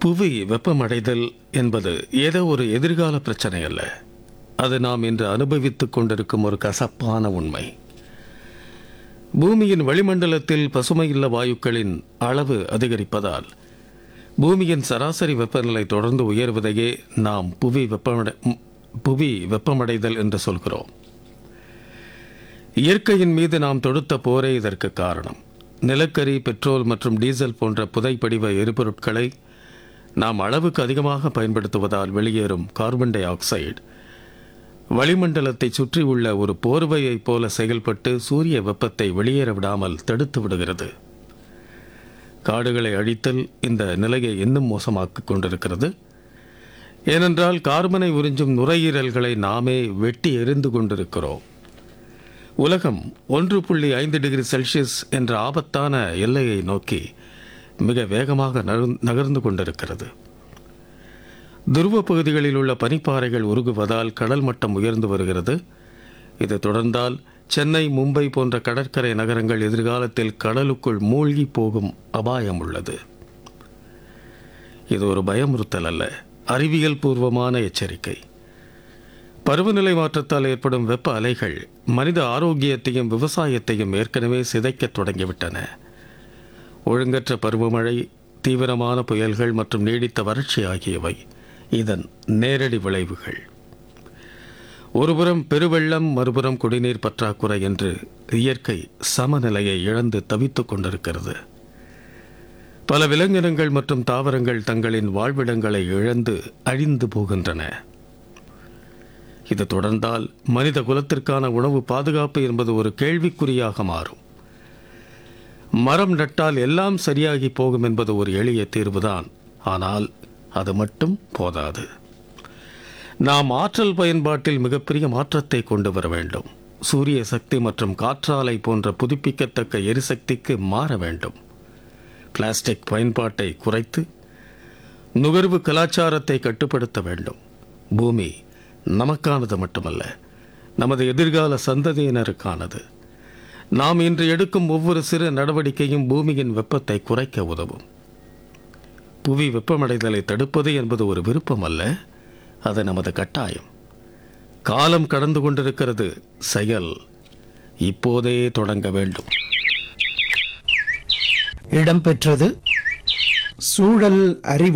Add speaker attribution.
Speaker 1: புவி வெப்பமடைதல் என்பது ஏதோ ஒரு எதிர்கால பிரச்சனை அல்ல அது நாம் இன்று அனுபவித்துக் கொண்டிருக்கும் ஒரு கசப்பான உண்மை பூமியின் வளிமண்டலத்தில் பசுமையில்ல வாயுக்களின் அளவு அதிகரிப்பதால் பூமியின் சராசரி வெப்பநிலை தொடர்ந்து உயர்வதையே நாம் புவி வெப்பமடை ம், புவி வெப்பமடைதல் என்று சொல்கிறோம் இயற்கையின் மீது நாம் தொடுத்த போரே இதற்கு காரணம் நிலக்கரி பெட்ரோல் மற்றும் டீசல் போன்ற புதைப்படிவ எரிபொருட்களை நாம் அளவுக்கு அதிகமாக பயன்படுத்துவதால் வெளியேறும் கார்பன் டை ஆக்சைடு வளிமண்டலத்தை சுற்றியுள்ள ஒரு போர்வையைப் போல செயல்பட்டு சூரிய வெப்பத்தை வெளியேற விடாமல் தடுத்து விடுகிறது காடுகளை அழித்தல் இந்த நிலையை இன்னும் மோசமாக்கிக் கொண்டிருக்கிறது ஏனென்றால் கார்பனை உறிஞ்சும் நுரையீரல்களை நாமே வெட்டி எறிந்து கொண்டிருக்கிறோம் உலகம் ஒன்று புள்ளி ஐந்து டிகிரி செல்சியஸ் என்ற ஆபத்தான எல்லையை நோக்கி மிக வேகமாக நகர்ந்து- நகர்ந்து கொண்டிருக்கிறது துருவ பகுதிகளில் உள்ள பனிப்பாறைகள் உருகுவதால் கடல் மட்டம் உயர்ந்து வருகிறது இது தொடர்ந்தால் சென்னை மும்பை போன்ற கடற்கரை நகரங்கள் எதிர்காலத்தில் கடலுக்குள் மூழ்கி போகும் அபாயம் உள்ளது இது ஒரு பயமுறுத்தல் அல்ல அறிவியல் பூர்வமான எச்சரிக்கை பருவநிலை மாற்றத்தால் ஏற்படும் வெப்ப அலைகள் மனித ஆரோக்கியத்தையும் விவசாயத்தையும் ஏற்கனவே சிதைக்கத் தொடங்கிவிட்டன ஒழுங்கற்ற பருவமழை தீவிரமான புயல்கள் மற்றும் நீடித்த வறட்சி ஆகியவை இதன் நேரடி விளைவுகள் ஒருபுறம் பெருவெள்ளம் மறுபுறம் குடிநீர் பற்றாக்குறை என்று இயற்கை சமநிலையை இழந்து தவித்துக் கொண்டிருக்கிறது பல விலங்கினங்கள் மற்றும் தாவரங்கள் தங்களின் வாழ்விடங்களை இழந்து அழிந்து போகின்றன இது தொடர்ந்தால் மனித குலத்திற்கான உணவு பாதுகாப்பு என்பது ஒரு கேள்விக்குறியாக மாறும் மரம் நட்டால் எல்லாம் சரியாகி போகும் என்பது ஒரு எளிய தீர்வுதான் ஆனால் அது மட்டும் போதாது நாம் ஆற்றல் பயன்பாட்டில் மிகப்பெரிய மாற்றத்தை கொண்டு வர வேண்டும் சூரிய சக்தி மற்றும் காற்றாலை போன்ற புதுப்பிக்கத்தக்க எரிசக்திக்கு மாற வேண்டும் பிளாஸ்டிக் பயன்பாட்டை குறைத்து நுகர்வு கலாச்சாரத்தை கட்டுப்படுத்த வேண்டும் பூமி நமக்கானது மட்டுமல்ல நமது எதிர்கால சந்ததியினருக்கானது நாம் இன்று எடுக்கும் ஒவ்வொரு சிறு நடவடிக்கையும் பூமியின் வெப்பத்தை குறைக்க உதவும் புவி வெப்பமடைதலை தடுப்பது என்பது ஒரு விருப்பம் அல்ல அது நமது கட்டாயம் காலம் கடந்து கொண்டிருக்கிறது செயல் இப்போதே தொடங்க வேண்டும்
Speaker 2: இடம்பெற்றது சூழல் அறிவு